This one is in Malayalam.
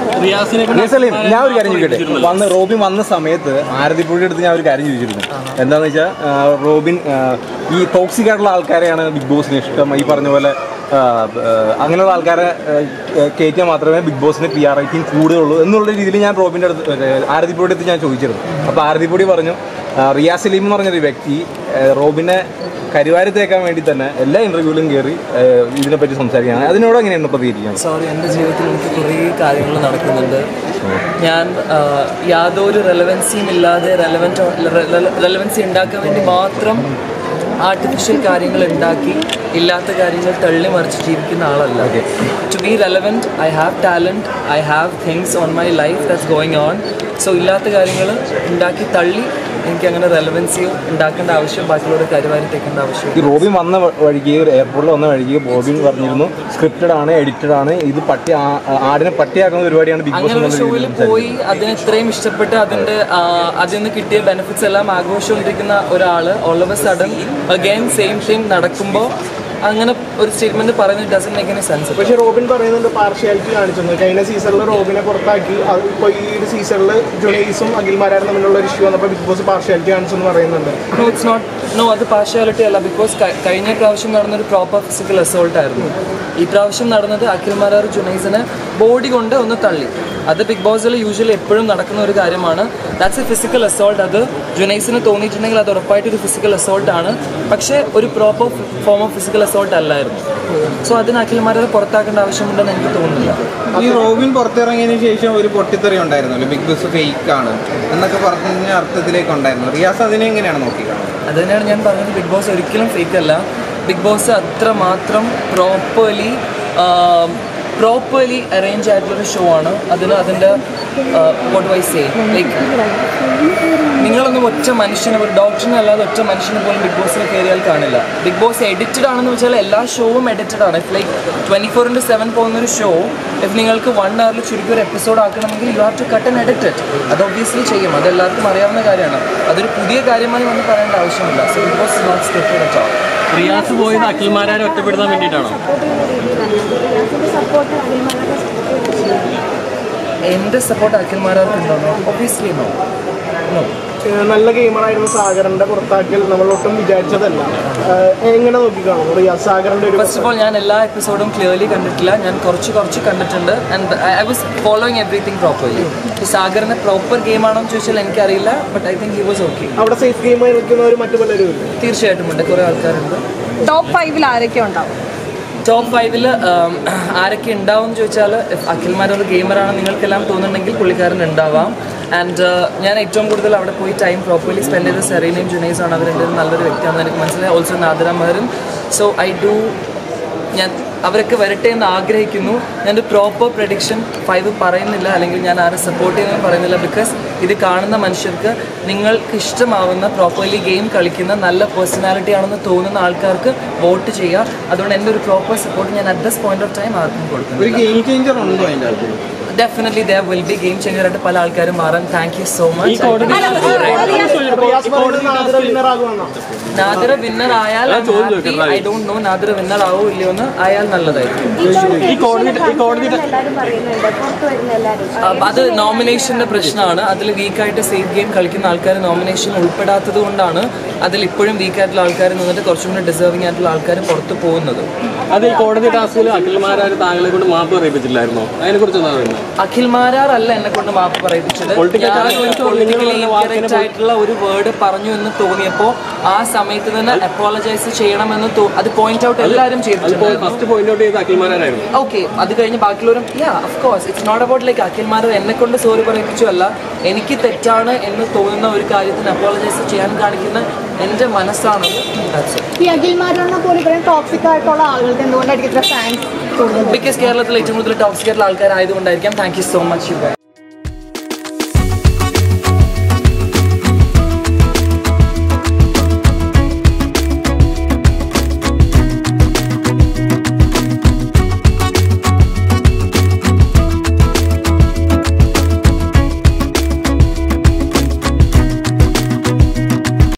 റിയാസിനെ സലീം ഞാൻ ഒരു കാര്യം ചോദിക്കട്ടെ വന്ന് റോബിൻ വന്ന സമയത്ത് ആരതിപ്പുഴയുടെ അടുത്ത് ഞാൻ ഒരു കാര്യം ചോദിച്ചിരുന്നു എന്താണെന്ന് വെച്ചാൽ റോബിൻ ആ, ഈ ടോക്സിക് ആയിട്ടുള്ള ആൾക്കാരെയാണ് ബിഗ് ബോസിന് ഇഷ്ടം ഈ പറഞ്ഞ പോലെ ആ, ആ, അങ്ങനെയുള്ള ആൾക്കാരെ ആ, കയറ്റിയാൽ മാത്രമേ ബിഗ് ബോസിന് പി ആർ റേറ്റിംഗ് കൂടുതലുള്ളൂ എന്നുള്ള രീതിയിൽ ഞാൻ റോബിൻ്റെ അടുത്ത് ആ, ആരതിപ്പുഴയുടെ അടുത്ത് ഞാൻ ചോദിച്ചിരുന്നു അപ്പോൾ ആരതിപ്പുടി പറഞ്ഞു ആ, റിയാസ് സലീം എന്ന് പറഞ്ഞൊരു വ്യക്തി ആ, റോബിനെ കരുവാരി തേക്കാൻ വേണ്ടി തന്നെ എല്ലാ ഇന്റർവ്യൂവിലും കയറി ആ, ഇതിനെപ്പറ്റി സംസാരിക്കുകയാണ് അതിനോട് എങ്ങനെയാണ് പ്രതികരിക്കുന്നത് സോറി എൻ്റെ ജീവിതത്തിൽ എനിക്ക് കുറേ കാര്യങ്ങൾ നടക്കുന്നുണ്ട് ഞാൻ ആ, യാതൊരു റെലവൻസിയും ഇല്ലാതെ റെലവൻറ്റ് റെലവൻസി ഉണ്ടാക്കാൻ വേണ്ടി മാത്രം ആർട്ടിഫിഷ്യൽ കാര്യങ്ങൾ ഉണ്ടാക്കി ഇല്ലാത്ത കാര്യങ്ങൾ തള്ളി മറിച്ച് ജീവിക്കുന്ന ആളല്ല to be relevant I have talent I have things on my life that's going on so ഇല്ലാത്ത കാര്യങ്ങൾ ഉണ്ടാക്കി തള്ളി എനിക്ക് അങ്ങനെ റെലവൻസിയോ ഉണ്ടാക്കേണ്ട ആവശ്യം ബാക്കിയുള്ളവർ കരുവാരി തേക്കേണ്ട ആവശ്യം ഈ റോബിൻ വന്ന വ- വഴിക്ക് എയർപോർട്ടിൽ വന്ന വഴിക്ക് റോബിൻ പറഞ്ഞിരുന്നു സ്ക്രിപ്റ്റഡ് ആണ് എഡിറ്റഡ് ആണ് ഇത് പട്ടി ആ- ആടിനെ പട്ടിയാക്കുന്ന പരിപാടിയാണ് ബിഗ് ബോസ് അങ്ങനെ ഒരു എന്നുള്ള ഷോയിൽ രീതിയിൽ പോയി അതിന് ഇത്രയും ഇഷ്ടപ്പെട്ട് അതിന്റെ ആ, അതിൽ നിന്ന് കിട്ടിയ ബെനിഫിറ്റ്സ് എല്ലാം ആഘോഷിച്ചുകൊണ്ടിരിക്കുന്ന ഒരാള് all of a sudden again same thing നടക്കുമ്പോൾ അങ്ങനെ ഒരു സ്റ്റേറ്റ്മെന്റ് പറയുന്നത് ഡസൻ മേക്ക് എനി സെൻസ് പക്ഷെ റോബിൻ പറയുന്നുണ്ട് പാർഷ്യാലിറ്റി കാണിച്ചെന്ന് കഴിഞ്ഞ സീസണിൽ റോബിനെ പുറത്താക്കി അത് ഇപ്പോൾ ഈ ഒരു സീസണിൽ ജുനൈസും അഖിൽമാരും തമ്മിലുള്ള ഒരു ഇഷ്യൂ വന്നപ്പോൾ ബിഗ് ബോസ് പാർഷ്യാലിറ്റി കാണിച്ചെന്ന് പറയുന്നുണ്ട് നോ ഇറ്റ്സ് നോട്ട് നോ അത് പാർഷ്യാലിറ്റി അല്ല ബിക്കോസ് കഴിഞ്ഞ പ്രാവശ്യം നടന്നൊരു പ്രോപ്പർ ഫിസിക്കൽ അസോൾട്ട് ആയിരുന്നു ഈ പ്രാവശ്യം നടന്നത് അഖിൽ മരാർ ജുനൈസിനെ ബോഡി കൊണ്ട് ഒന്ന് തള്ളി അത് ബിഗ് ബോസിൽ യൂഷ്വലി എപ്പോഴും നടക്കുന്ന ഒരു കാര്യമാണ് ദാറ്റ്സ് എ ഫിസിക്കൽ അസോൾട്ട് അത് ജുനൈസിന് തോന്നിയിട്ടുണ്ടെങ്കിൽ അത് ഉറപ്പായിട്ട് ഒരു ഫിസിക്കൽ അസോൾട്ട് ആണ് പക്ഷേ ഒരു proper form of physical assault അല്ലായിരുന്നു സോ അതിന് അഖിൽ മരാർ പുറത്താക്കേണ്ട ആവശ്യമുണ്ടെന്ന് എനിക്ക് തോന്നുന്നില്ല ഈ റോബിൻ പുറത്തിറങ്ങിയതിന് ശേഷം ഒരു പൊട്ടിത്തെറി ഉണ്ടായിരുന്നല്ലോ ബിഗ് ബോസ് ഫേക്ക് ആണ് എന്നൊക്കെ പറഞ്ഞതിന് അർത്ഥത്തിലേക്ക് ഉണ്ടായിരുന്നു റിയാസ് അതിനെ എങ്ങനെയാണ് നോക്കിക്കാണുന്നത് അത് തന്നെയാണ് ഞാൻ പറഞ്ഞത് ബിഗ് ബോസ് ഒരിക്കലും ഫേക്ക് അല്ല ബിഗ് ബോസ് അത്രമാത്രം പ്രോപ്പർലി പ്രോപ്പർലി അറേഞ്ച് ആയിട്ടുള്ളൊരു ഷോ ആണ് അതിന് അതിൻ്റെ വോട്ട് വൈസ് സേ ലൈക്ക് നിങ്ങളൊന്നും ഒറ്റ മനുഷ്യനെ ഒരു ഡോക്ടറിനെ അല്ലാതെ ഒറ്റ മനുഷ്യനെ പോലും ബിഗ് ബോസിൽ കയറിയാൽ കാണില്ല ബിഗ് ബോസ് എഡിറ്റഡ് ആണെന്ന് വെച്ചാൽ എല്ലാ ഷോവും എഡിറ്റഡ് ആണ് if like twenty four into seven പോകുന്ന ഒരു ഷോ ഇഫ് നിങ്ങൾക്ക് വൺ അവറിൽ ചുരുക്കി ഒരു എപ്പിസോഡ് ആക്കണമെങ്കിൽ you have to cut and edited അത് ഒബ്വിയസ്ലി ചെയ്യും അത് എല്ലാവർക്കും അറിയാവുന്ന കാര്യമാണ് അതൊരു പുതിയ കാര്യമായി വന്ന് പറയേണ്ട ആവശ്യമില്ല so Bigg Boss is not scripted at all Riyas പോയത് അഖിൽമാരെ ഒറ്റപ്പെടുത്താൻ വേണ്ടിയിട്ടാണോ സപ്പോർട്ട് അഖിൽമാരുടെ സപ്പോർട്ട് എൻ്റെ സപ്പോർട്ട് അഖിൽമാരാർക്കുണ്ടോ ഒബ്വിയസ്ലി നോ നോ ഏഹ് നല്ല ഗെയിമറായിരുന്നു സാഗറിന്റെ പുറത്താക്കൽ നമ്മൾ ഒട്ടും വിചാരിച്ചതല്ല ഏഹ് എങ്ങനെ നോക്കിക്കാണും റിയാസ് സാഗറിന്റെ ഒരു ഫസ്റ്റ് ഓഫ് ഓൾ ഞാൻ എല്ലാ എപ്പിസോഡും ക്ലിയർലി കണ്ടിട്ടില്ല ഞാൻ കുറച്ച് കുറച്ച് കണ്ടിട്ടുണ്ട് and I was following everything properly ഈ സാഗറിന്റെ പ്രോപ്പർ ഗെയിം ആണോ എന്ന് ചോദിച്ചാൽ എനിക്കറിയില്ല but I think he was okay അവിടെ സേഫ് ഗെയിം കളിക്കുന്നവർ മറ്റു പലരും ഇല്ല തീർച്ചയായിട്ടും ഉണ്ട് കുറേ ആൾക്കാരുണ്ട് ടോപ്പ് ഫൈവിൽ ആരൊക്കെ ഉണ്ടാവും ടോപ്പ് ഫൈവിൽ ആരൊക്കെ ഉണ്ടാവും എന്ന് ചോദിച്ചാൽ അഖിൽമാർ ഒരു ഗെയിമറാണ് നിങ്ങൾക്കെല്ലാം തോന്നുന്നുണ്ടെങ്കിൽ പുള്ളിക്കാരൻ ഉണ്ടാവാം ആൻഡ് ഞാൻ ഏറ്റവും കൂടുതൽ അവിടെ പോയി ടൈം പ്രോപ്പർലി സ്പെൻഡ് ചെയ്ത സെറീനയും ജുനൈസ് ആണ് അവരുടെ നല്ലൊരു വ്യക്തിയാണെന്ന് എനിക്ക് മനസ്സിലായി ഓൾസോ നാദിര മെഹറും സോ ഐ ഡു ഞാൻ അവരൊക്കെ വരട്ടെ എന്ന് ആഗ്രഹിക്കുന്നു ഞാനൊരു പ്രോപ്പർ പ്രഡിക്ഷൻ ഫൈവ് പറയുന്നില്ല അല്ലെങ്കിൽ ഞാൻ ആരെ സപ്പോർട്ട് ചെയ്യുന്നതെന്ന് പറയുന്നില്ല ബിക്കോസ് ഇത് കാണുന്ന മനുഷ്യർക്ക് നിങ്ങൾക്ക് ഇഷ്ടമാവുന്ന പ്രോപ്പർലി ഗെയിം കളിക്കുന്ന നല്ല പേഴ്സണാലിറ്റി ആണെന്ന് തോന്നുന്ന ആൾക്കാർക്ക് വോട്ട് ചെയ്യുക അതുകൊണ്ട് എൻ്റെ ഒരു പ്രോപ്പർ സപ്പോർട്ട് ഞാൻ at this point of time ആർക്കും കൊടുക്കുന്നു ഒരു ഗെയിം ചേഞ്ചർ ഉണ്ടോ അതിൻ്റെ അകത്ത് definitely there will be game changer ആയിട്ട് പല ആൾക്കാരും മാറാൻ thank you so much Riyas പറയുന്നത് നാദിറ winner ആകുമെന്നോ? നാദിറ വിന്നർ ആയാൽ I don't know Nadira winner ആവോ ഇല്ലയോ എന്ന് ആയാൽ നല്ലതായിരിക്കും ഈ കോടതി ഈ കോടതി എല്ലാവരും പറയുന്നുണ്ട് പുറത്ത് വരുന്ന എല്ലാവരും അപ്പൊ അത് നോമിനേഷന്റെ പ്രശ്നമാണ് അതിൽ വീക്കായിട്ട് സേഫ് ഗെയിം കളിക്കുന്ന ആൾക്കാർ നോമിനേഷൻ ഉൾപ്പെടാത്തത് കൊണ്ടാണ് അതിൽ ഇപ്പോഴും വീക്കായിട്ടുള്ള ആൾക്കാർ നിന്നിട്ട് കുറച്ചും കൂടി ഡിസേർവിംഗ് ആയിട്ടുള്ള ആൾക്കാർ പുറത്ത് പോകുന്നത് അത് ഈ കോടതി ടാസ്കിൽ അഖിൽമാരാര് താങ്കളെ കൊണ്ട് മാപ്പ് പറയിപ്പിച്ചില്ലായിരുന്നോ അതിനെ കുറിച്ച് എന്താ പറയുന്നത് അഖിൽ മാരാർ അല്ല എന്നെ കൊണ്ട് മാപ്പ് പറയിപ്പിച്ചത് Political ഞാൻ correct politically നിങ്ങൾ വാക്കിനെ incorrect ആയിട്ടുള്ള ഒരു വേർഡ് പറഞ്ഞു എന്ന് തോന്നിയപ്പോൾ ആ സമയത്ത് തന്നെ അപ്പോളജൈസ് ചെയ്യണമെന്ന് തോ- അത് പോയിന്റ് ഔട്ട് എല്ലാവരും ചെയ്തിട്ടുണ്ട് ഫസ്റ്റ് പോയിന്റ് ഔട്ട് ചെയ്ത് അഖിൽമാരായിരുന്നു ഓക്കെ അത് കഴിഞ്ഞ് ബാക്കിയുള്ളവരും yeah of course it's not about like അഖിൽമാർ എന്നെ കൊണ്ട് സോറി പറയിപ്പിച്ചു അല്ല എനിക്ക് തെറ്റാണ് എന്ന് തോന്നുന്ന ഒരു കാര്യത്തിന് അപ്പോളജൈസ് ചെയ്യാൻ കാണിക്കുന്ന എൻ്റെ മനസ്സാണ് That's it. ഈ അഖിൽമാരുടെ പോലെ ഇത്രയും ടോക്സിക് ആയിട്ടുള്ള ആളുകൾക്ക് എന്തുകൊണ്ടായിരിക്കും ഇത്ര ഫാൻസ് കൂടുതൽ ബിക്കോസ് കേരളത്തിൽ ഏറ്റവും കൂടുതൽ ടോക്സിക് ആയിട്ടുള്ള ആൾക്കാരായതുകൊണ്ടായിരിക്കാം thank you so much U